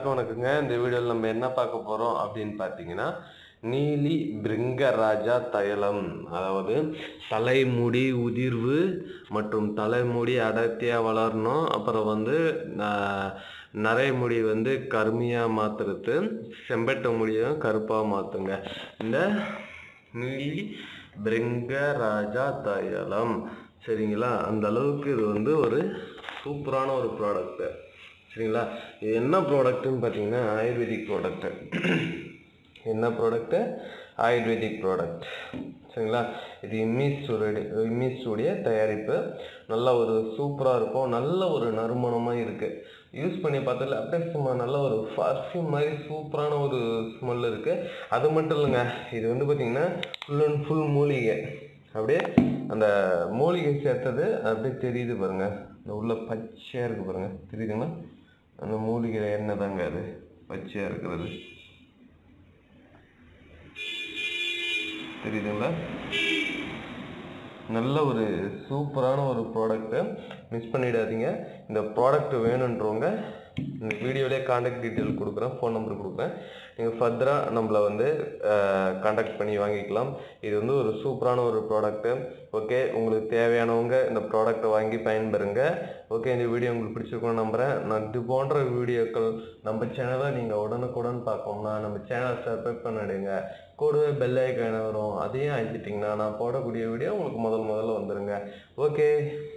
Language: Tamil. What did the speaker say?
எல்லாருக்கும் வணக்கங்க இந்த வீடியோவில் நம்ம என்ன பார்க்க போகிறோம் அப்படின்னு பார்த்தீங்கன்னா நீலி பிருங்கராஜா தைலம் அதாவது தலைமுடி உதிர்வு மற்றும் தலைமுடி அடர்த்தியாக வளரணும் அப்புறம் வந்து ந- நரைமுடி வந்து கருமையாக மாற்றுறது செம்பட்ட முடியும் கருப்பாக மாற்றுங்க இந்த நீலி பிருங்கராஜா தைலம் சரிங்களா அந்த அளவுக்கு இது வந்து ஒரு சூப்பரான ஒரு ப்ராடக்ட்டு சரிங்களா இது என்ன ப்ராடக்ட்டுன்னு பார்த்தீங்கன்னா ஆயுர்வேதிக் ப்ராடக்ட்டு என்ன ப்ராடக்ட்டு ஆயுர்வேதிக் ப்ராடக்ட் சரிங்களா இது இம்மிஸுடைய இம்மிஸுடைய தயாரிப்பு நல்ல ஒரு சூப்பராக இருக்கும் நல்ல ஒரு நறுமணமாக இருக்குது யூஸ் பண்ணி பார்த்ததுல அப்படியே சும்மா நல்ல ஒரு பர்ஃப்யூம் மாதிரி சூப்பரான ஒரு ஸ்மெல் இருக்குது அது மட்டும் இல்லைங்க இது வந்து பார்த்திங்கன்னா ஃபுல் அண்ட் ஃபுல் மூலிகை அப்படியே அந்த மூலிகை சேர்த்தது அப்படியே தெரியுது பாருங்க இந்த உள்ள பச்சையாக இருக்குது பாருங்க தெரியுதுங்களா அந்த மூலிகை எண்ணெய் தாங்க அது பச்சையாக இருக்கிறது தெரியுதுங்களா நல்ல ஒரு சூப்பரான ஒரு ப்ராடக்ட்டு மிஸ் பண்ணிடாதீங்க இந்த ப்ராடக்ட் வேணுன்றவங்க இந்த வீடியோலேயே காண்டாக்ட் டீட்டெயில் கொடுக்குறேன் ஃபோன் நம்பர் கொடுக்குறேன் நீங்கள் ஃபர்தராக நம்மளை வந்து காண்டாக்ட் பண்ணி வாங்கிக்கலாம் இது வந்து ஒரு சூப்பரான ஒரு ப்ராடக்ட்டு ஓகே உங்களுக்கு தேவையானவங்க இந்த ப்ராடக்ட்டை வாங்கி பயன்பெறுங்க ஓகே இந்த வீடியோ உங்களுக்கு பிடிச்சிருக்கும்னு நம்புகிறேன் நான் இது போன்ற வீடியோக்கள் நம்ம சேனலை நீங்கள் உடனுக்குடன் பார்க்கணும்னா நம்ம சேனலை சப்ஸ்கிரைப் பண்ணிடுங்க கூடவே பெல் ஐக்கான வரும் அதையும் அழுத்திட்டிங்கன்னா நான் போடக்கூடிய வீடியோ உங்களுக்கு முதல் முதல்ல வந்துருங்க ஓகே